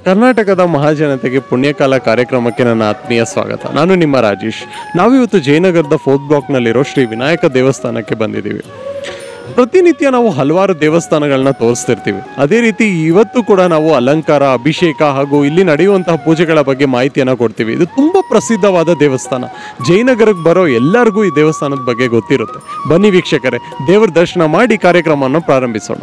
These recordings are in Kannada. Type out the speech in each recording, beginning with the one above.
ಕರ್ನಾಟಕದ ಮಹಾಜನತೆಗೆ ಪುಣ್ಯಕಾಲ ಕಾರ್ಯಕ್ರಮಕ್ಕೆ ನನ್ನ ಆತ್ಮೀಯ ಸ್ವಾಗತ ನಾನು ನಿಮ್ಮ ರಾಜೇಶ್ ನಾವಿವತ್ತು ಜಯನಗರದ ಫೋರ್ತ್ ಬ್ಲಾಕ್ನಲ್ಲಿರೋ ಶ್ರೀ ವಿನಾಯಕ ದೇವಸ್ಥಾನಕ್ಕೆ ಬಂದಿದ್ದೀವಿ ಪ್ರತಿನಿತ್ಯ ನಾವು ಹಲವಾರು ದೇವಸ್ಥಾನಗಳನ್ನ ತೋರಿಸ್ತಿರ್ತೀವಿ ಅದೇ ರೀತಿ ಇವತ್ತು ಕೂಡ ನಾವು ಅಲಂಕಾರ ಅಭಿಷೇಕ ಹಾಗೂ ಇಲ್ಲಿ ನಡೆಯುವಂತಹ ಪೂಜೆಗಳ ಬಗ್ಗೆ ಮಾಹಿತಿಯನ್ನು ಕೊಡ್ತೀವಿ ಇದು ತುಂಬ ಪ್ರಸಿದ್ಧವಾದ ದೇವಸ್ಥಾನ ಜಯನಗರಕ್ಕೆ ಬರೋ ಎಲ್ಲರಿಗೂ ಈ ದೇವಸ್ಥಾನದ ಬಗ್ಗೆ ಗೊತ್ತಿರುತ್ತೆ ಬನ್ನಿ ವೀಕ್ಷಕರೇ ದೇವರ ದರ್ಶನ ಮಾಡಿ ಕಾರ್ಯಕ್ರಮವನ್ನು ಪ್ರಾರಂಭಿಸೋಣ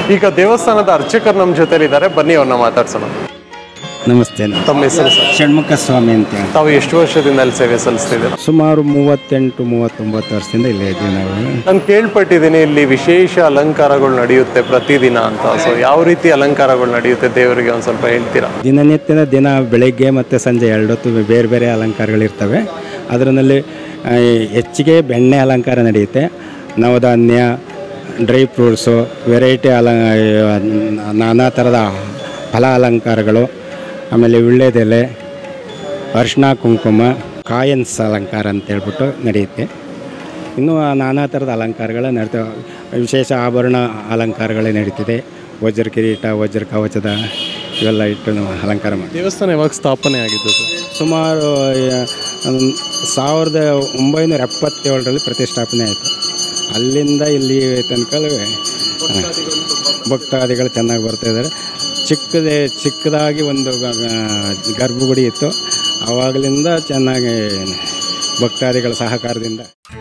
ಈಗ ದೇವಸ್ಥಾನದ ಅರ್ಚಕರು ನಮ್ಮ ಜೊತೆಲಿದ್ದಾರೆ ಬನ್ನಿ ಅವ್ರನ್ನ ಮಾತಾಡ್ಸೋಣ ನಮಸ್ತೆ ತಮ್ಮ ಹೆಸರು ಸರ್ ಷಣ್ಮುಖ ಸ್ವಾಮಿ ಅಂತ ಹೇಳಿ. ತಾವು ಎಷ್ಟು ವರ್ಷದಿಂದ ಅಲ್ಲಿ ಸೇವೆ ಸಲ್ಲಿಸ್ತಿದ್ದೀರಾ ಸುಮಾರು ಮೂವತ್ತೆಂಟು ಮೂವತ್ತೊಂಬತ್ತು ವರ್ಷದಿಂದ ಇಲ್ಲೇ ಇದ್ದೀವಿ ನಾವು ನಾನು ಕೇಳ್ಪಟ್ಟಿದ್ದೀನಿ ಇಲ್ಲಿ ವಿಶೇಷ ಅಲಂಕಾರಗಳು ನಡೆಯುತ್ತೆ ಪ್ರತಿದಿನ ಅಂತ ಸೊ ಯಾವ ರೀತಿ ಅಲಂಕಾರಗಳು ನಡೆಯುತ್ತೆ ದೇವರಿಗೆ ಒಂದು ಸ್ವಲ್ಪ ಹೇಳ್ತೀರಾ ದಿನನಿತ್ಯದ ದಿನ ಬೆಳಗ್ಗೆ ಮತ್ತು ಸಂಜೆ ಎರಡೊತ್ತು ಬೇರೆ ಬೇರೆ ಅಲಂಕಾರಗಳಿರ್ತವೆ ಅದರಲ್ಲಿ ಆ, ಹೆಚ್ಚಿಗೆ ಬೆಣ್ಣೆ ಅಲಂಕಾರ ನಡೆಯುತ್ತೆ ನವಧಾನ್ಯ ಡ್ರೈ ಫ್ರೂಟ್ಸು ವೆರೈಟಿ ಅಲ ನಾನಾ ಥರದ ಫಲ ಅಲಂಕಾರಗಳು ಆಮೇಲೆ ವಿಳ್ಳೆದೆಲೆ ಅರಿಶಿನ ಕುಂಕುಮ ಕಾಯನ್ಸ್ ಅಲಂಕಾರ ಅಂತ ಹೇಳ್ಬಿಟ್ಟು ನಡೆಯುತ್ತೆ ಇನ್ನೂ ನಾನಾ ಥರದ ಅಲಂಕಾರಗಳು ನಡೀತವೆ ವಿಶೇಷ ಆಭರಣ ಅಲಂಕಾರಗಳೇ ನಡೀತಿದೆ ವಜ್ರ ಕಿರೀಟ ವಜ್ರ ಕವಚದ ಇವೆಲ್ಲ ಇಟ್ಟು ನಾವು ಅಲಂಕಾರ ಮಾಡಿ ದೇವಸ್ಥಾನ ಯಾವಾಗ ಸ್ಥಾಪನೆ ಆಗಿದ್ದು ಸರ್ ಸುಮಾರು ಆ, ಒಂದು ಸಾವಿರದ ಒಂಬೈನೂರ ಎಪ್ಪತ್ತೇಳರಲ್ಲಿ ಪ್ರತಿಷ್ಠಾಪನೆ ಆಯಿತು ಅಲ್ಲಿಂದ ಇಲ್ಲಿ ತನಕ ಭಕ್ತಾದಿಗಳು ಚೆನ್ನಾಗಿ ಬರ್ತಾ ಇದ್ದಾರೆ ಚಿಕ್ಕದೇ ಚಿಕ್ಕದಾಗಿ ಒಂದು ಗ- ಗ- ಗರ್ಭಗುಡಿ ಇತ್ತು ಆವಾಗಲಿಂದ ಚೆನ್ನಾಗಿ ಭಕ್ತಾದಿಗಳ ಸಹಕಾರದಿಂದ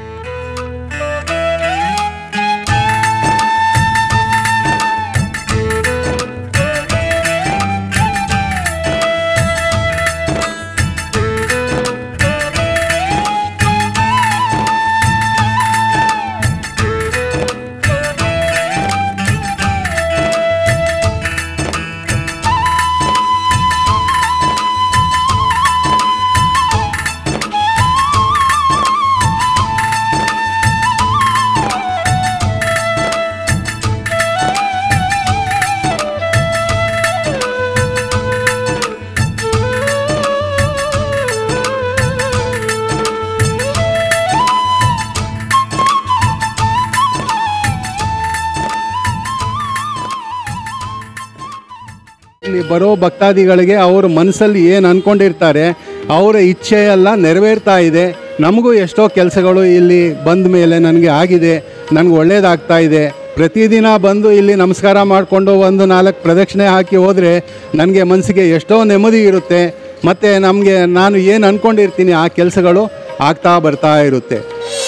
ಇಲ್ಲಿ ಬರೋ ಭಕ್ತಾದಿಗಳಿಗೆ ಅವ್ರ ಮನಸ್ಸಲ್ಲಿ ಏನು ಅಂದ್ಕೊಂಡಿರ್ತಾರೆ ಅವರ ಇಚ್ಛೆ ಎಲ್ಲ ನೆರವೇರ್ತಾ ಇದೆ ನಮಗೂ ಎಷ್ಟೋ ಕೆಲಸಗಳು ಇಲ್ಲಿ ಬಂದ ಮೇಲೆ ನನಗೆ ಆಗಿದೆ ನನಗೆ ಒಳ್ಳೇದಾಗ್ತಾ ಇದೆ ಪ್ರತಿದಿನ ಬಂದು ಇಲ್ಲಿ ನಮಸ್ಕಾರ ಮಾಡಿಕೊಂಡು ಒಂದು ನಾಲ್ಕು ಪ್ರದಕ್ಷಿಣೆ ಹಾಕಿ ಹೋದರೆ ನನಗೆ ಮನಸ್ಸಿಗೆ ಎಷ್ಟೋ ನೆಮ್ಮದಿ ಇರುತ್ತೆ ಮತ್ತು ನಮಗೆ ನಾನು ಏನು ಅಂದ್ಕೊಂಡಿರ್ತೀನಿ ಆ ಕೆಲಸಗಳು ಆಗ್ತಾ ಬರ್ತಾ ಇರುತ್ತೆ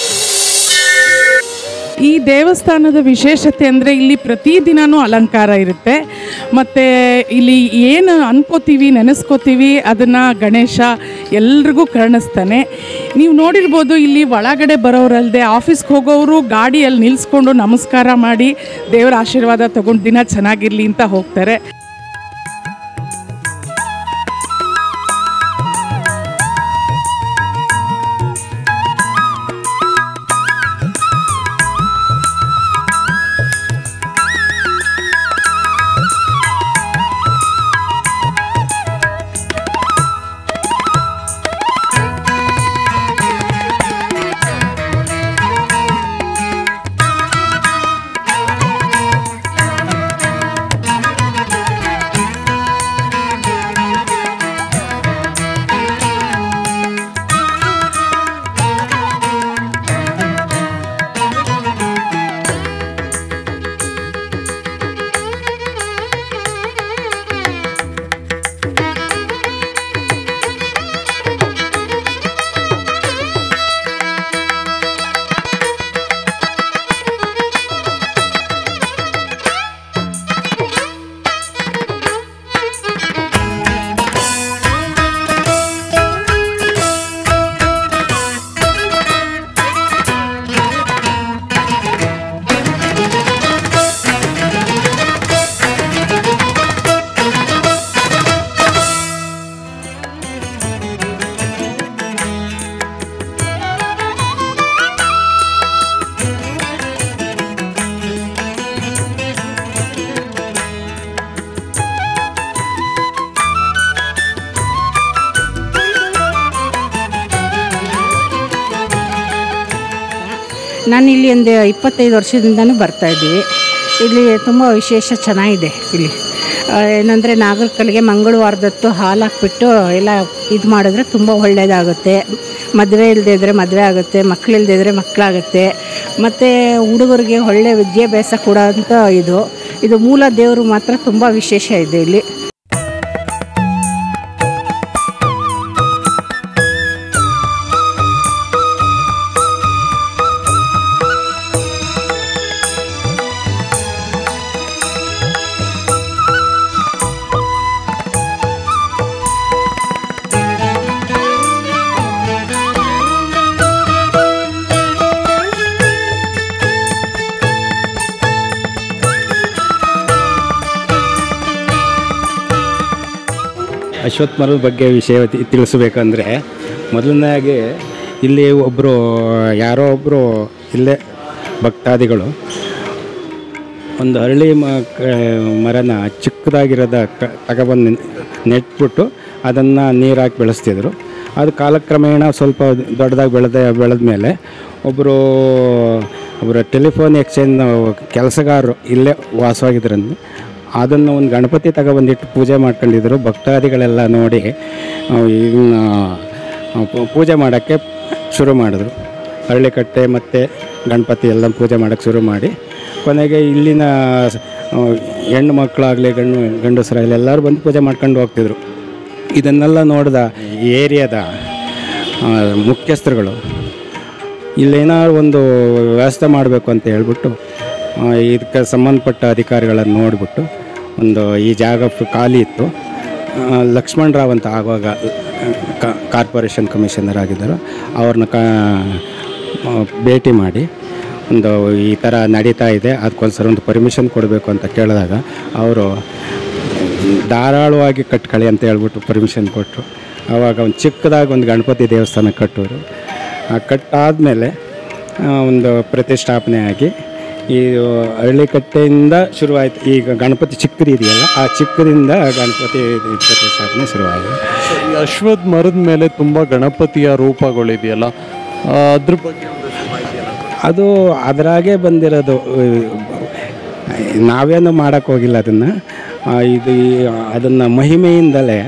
ಈ ದೇವಸ್ಥಾನದ ವಿಶೇಷತೆ ಅಂದರೆ ಇಲ್ಲಿ ಪ್ರತಿದಿನವೂ ಅಲಂಕಾರ ಇರುತ್ತೆ ಮತ್ತು ಇಲ್ಲಿ ಏನು ಅನ್ಕೋತೀವಿ ನೆನೆಸ್ಕೋತೀವಿ ಅದನ್ನು ಗಣೇಶ ಎಲ್ರಿಗೂ ಕರ್ಣಿಸ್ತಾನೆ ನೀವು ನೋಡಿರ್ಬೋದು ಇಲ್ಲಿ ಒಳಗಡೆ ಬರೋರಲ್ಲದೆ ಆಫೀಸ್ಗೆ ಹೋಗೋರು ಗಾಡಿಯಲ್ಲಿ ನಿಲ್ಲಿಸ್ಕೊಂಡು ನಮಸ್ಕಾರ ಮಾಡಿ ದೇವರ ಆಶೀರ್ವಾದ ತಗೊಂಡು ದಿನ ಚೆನ್ನಾಗಿರಲಿ ಅಂತ ಹೋಗ್ತಾರೆ ನಾನು ಇಲ್ಲಿ ಒಂದು ಇಪ್ಪತ್ತೈದು ವರ್ಷದಿಂದನೂ ಬರ್ತಾ ಇದ್ದೀವಿ ಇಲ್ಲಿ ತುಂಬ ವಿಶೇಷ ಚೆನ್ನಾಗಿದೆ ಇಲ್ಲಿ ಏನಂದರೆ ನಾಗರಿಕರಿಗೆ ಮಂಗಳವಾರದತ್ತು ಹಾಲು ಹಾಕ್ಬಿಟ್ಟು ಎಲ್ಲ ಇದು ಮಾಡಿದ್ರೆ ತುಂಬ ಒಳ್ಳೆಯದಾಗುತ್ತೆ ಮದುವೆ ಇಲ್ಲದೆ ಇದ್ದರೆ ಮದುವೆ ಆಗುತ್ತೆ ಮಕ್ಕಳು ಇಲ್ಲದೆ ಇದ್ದರೆ ಮಕ್ಕಳಾಗುತ್ತೆ ಮತ್ತು ಹುಡುಗರಿಗೆ ಒಳ್ಳೆಯ ವಿದ್ಯಾಭ್ಯಾಸ ಕೊಡೋಂಥ ಇದು ಇದು ಮೂಲ ದೇವರು ಮಾತ್ರ ತುಂಬ ವಿಶೇಷ ಇದೆ ಇಲ್ಲಿ ಅಶ್ವತ್ಥ ಮರದ ಬಗ್ಗೆ ವಿಷಯ ತಿ- ತಿಳಿಸ್ಬೇಕಂದ್ರೆ ಮೊದಲನೇದಾಗಿ ಇಲ್ಲಿ ಒಬ್ಬರು ಯಾರೋ ಒಬ್ಬರು ಇಲ್ಲೇ ಭಕ್ತಾದಿಗಳು ಒಂದು ಅರಳಿ ಮ ಕ- ಮರನ ಚಿಕ್ಕದಾಗಿರೋದ ಕ ತಗೊಬಂದು ನೆಟ್ಬಿಟ್ಟು ಅದನ್ನು ನೀರು ಹಾಕಿ ಬೆಳೆಸ್ತಿದ್ರು ಅದು ಕಾಲಕ್ರಮೇಣ ಸ್ವಲ್ಪ ದೊಡ್ಡದಾಗಿ ಬೆಳೆದ ಬೆಳೆದ ಮೇಲೆ ಒಬ್ಬರು ಒಬ್ಬರು ಟೆಲಿಫೋನ್ ಎಕ್ಸ್ಚೇಂಜ್ ಕೆಲಸಗಾರರು ಇಲ್ಲೇ ವಾಸವಾಗಿದ್ರಂದು ಅದನ್ನು ಒಂದು ಗಣಪತಿ ತಗೊಬಂದಿಟ್ಟು ಪೂಜೆ ಮಾಡ್ಕೊಂಡಿದ್ರು ಭಕ್ತಾದಿಗಳೆಲ್ಲ ನೋಡಿ ಇದನ್ನ ಪೂಜೆ ಮಾಡೋಕ್ಕೆ ಶುರು ಮಾಡಿದ್ರು ಅರಳಿಕಟ್ಟೆ ಮತ್ತು ಗಣಪತಿ ಎಲ್ಲ ಪೂಜೆ ಮಾಡೋಕ್ಕೆ ಶುರು ಮಾಡಿ ಕೊನೆಗೆ ಇಲ್ಲಿನ ಆ, ಹೆಣ್ಣು ಮಕ್ಕಳಾಗಲಿ ಗಂಡು ಗಂಡಸರಾಗಲಿ ಎಲ್ಲರೂ ಬಂದು ಪೂಜೆ ಮಾಡ್ಕೊಂಡು ಹೋಗ್ತಿದ್ರು ಇದನ್ನೆಲ್ಲ ನೋಡಿದ ಈ ಏರಿಯಾದ ಆ, ಮುಖ್ಯಸ್ಥರುಗಳು ಇಲ್ಲೇನಾದ್ರು ಒಂದು ವ್ಯವಸ್ಥೆ ಮಾಡಬೇಕು ಅಂತ ಹೇಳ್ಬಿಟ್ಟು ಆ, ಇದಕ್ಕೆ ಸಂಬಂಧಪಟ್ಟ ಅಧಿಕಾರಿಗಳನ್ನು ನೋಡಿಬಿಟ್ಟು ಒಂದು ಈ ಜಾಗ ಫ್- ಖಾಲಿ ಇತ್ತು ಆ, ಲಕ್ಷ್ಮಣ್ ರಾವ್ ಅಂತ ಆವಾಗ ಕ- ಕಾರ್ಪೊರೇಷನ್ ಕಮಿಷನರ್ ಆಗಿದ್ದರು ಅವ್ರನ್ನ ಕ ಆ, ಭೇಟಿ ಮಾಡಿ ಒಂದು ಈ ಥರ ನಡೀತಾ ಇದೆ ಅದಕ್ಕೊಂದ್ಸಲ ಒಂದು ಪರ್ಮಿಷನ್ ಕೊಡಬೇಕು ಅಂತ ಕೇಳಿದಾಗ ಅವರು ಧಾರಾಳವಾಗಿ ಕಟ್ಕೊಳ್ಳಿ ಅಂತ ಹೇಳ್ಬಿಟ್ಟು ಪರ್ಮಿಷನ್ ಕೊಟ್ಟರು ಆವಾಗ ಒಂದು ಚಿಕ್ಕದಾಗಿ ಒಂದು ಗಣಪತಿ ದೇವಸ್ಥಾನ ಕಟ್ಟೋರು ಆ ಕಟ್ಟಾದಮೇಲೆ ಒಂದು ಪ್ರತಿಷ್ಠಾಪನೆ ಆಗಿ ಈ ಹಳ್ಳಿಕಟ್ಟೆಯಿಂದ ಶುರುವಾಯಿತು ಈಗ ಗಣಪತಿ ಚಿಕ್ಕದು ಇದೆಯಲ್ಲ ಆ ಚಿಕ್ಕದಿಂದ ಗಣಪತಿ ಪ್ರತಿಷ್ಠಾಪನೆ ಶುರುವಾಗಿದೆ ಈ ಅಶ್ವತ್ಥ ಮರದ ಮೇಲೆ ತುಂಬ ಗಣಪತಿಯ ರೂಪಗಳಿದೆಯಲ್ಲ ಆ, ಅದ್ರ ಬಗ್ಗೆ ಒಂದಷ್ಟು ಮಾಹಿತಿಯನ್ನ ಕೊಡಿ. ಅದು ಅದರಾಗೆ ಬಂದಿರೋದು ನಾವೇನು ಮಾಡೋಕ್ಕೆ ಹೋಗಿಲ್ಲ ಅದನ್ನು ಇದು ಅದನ್ನು ಮಹಿಮೆಯಿಂದಲೇ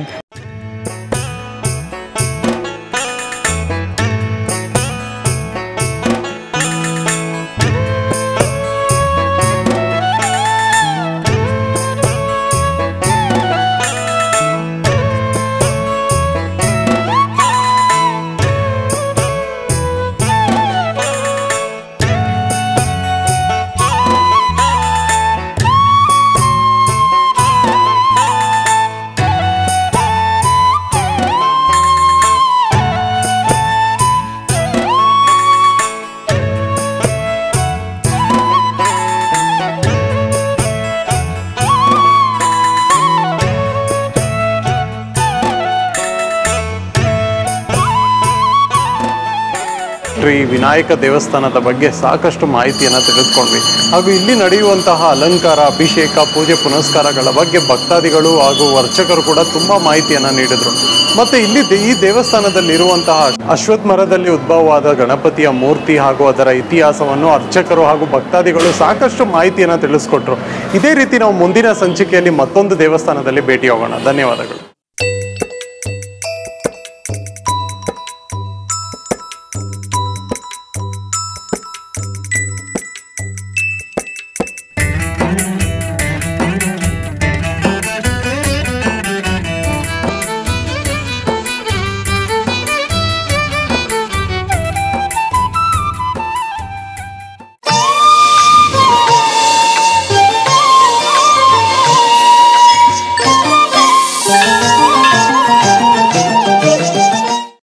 ಶ್ರೀ ವಿನಾಯಕ ದೇವಸ್ಥಾನದ ಬಗ್ಗೆ ಸಾಕಷ್ಟು ಮಾಹಿತಿಯನ್ನು ತಿಳಿದುಕೊಂಡ್ವಿ ಹಾಗೂ ಇಲ್ಲಿ ನಡೆಯುವಂತಹ ಅಲಂಕಾರ ಅಭಿಷೇಕ ಪೂಜೆ ಪುನಸ್ಕಾರಗಳ ಬಗ್ಗೆ ಭಕ್ತಾದಿಗಳು ಹಾಗೂ ಅರ್ಚಕರು ಕೂಡ ತುಂಬಾ ಮಾಹಿತಿಯನ್ನು ನೀಡಿದ್ರು ಮತ್ತೆ ಇಲ್ಲಿ ದೇ- ಈ ದೇವಸ್ಥಾನದಲ್ಲಿರುವಂತಹ ಅಶ್ವತ್ಥ ಮರದಲ್ಲಿ ಉದ್ಭವವಾದ ಗಣಪತಿಯ ಮೂರ್ತಿ ಹಾಗೂ ಅದರ ಇತಿಹಾಸವನ್ನು ಅರ್ಚಕರು ಹಾಗೂ ಭಕ್ತಾದಿಗಳು ಸಾಕಷ್ಟು ಮಾಹಿತಿಯನ್ನು ತಿಳಿಸ್ಕೊಟ್ರು ಇದೇ ರೀತಿ ನಾವು ಮುಂದಿನ ಸಂಚಿಕೆಯಲ್ಲಿ ಮತ್ತೊಂದು ದೇವಸ್ಥಾನದಲ್ಲಿ ಭೇಟಿ ಹೋಗೋಣ ಧನ್ಯವಾದಗಳು Thank you.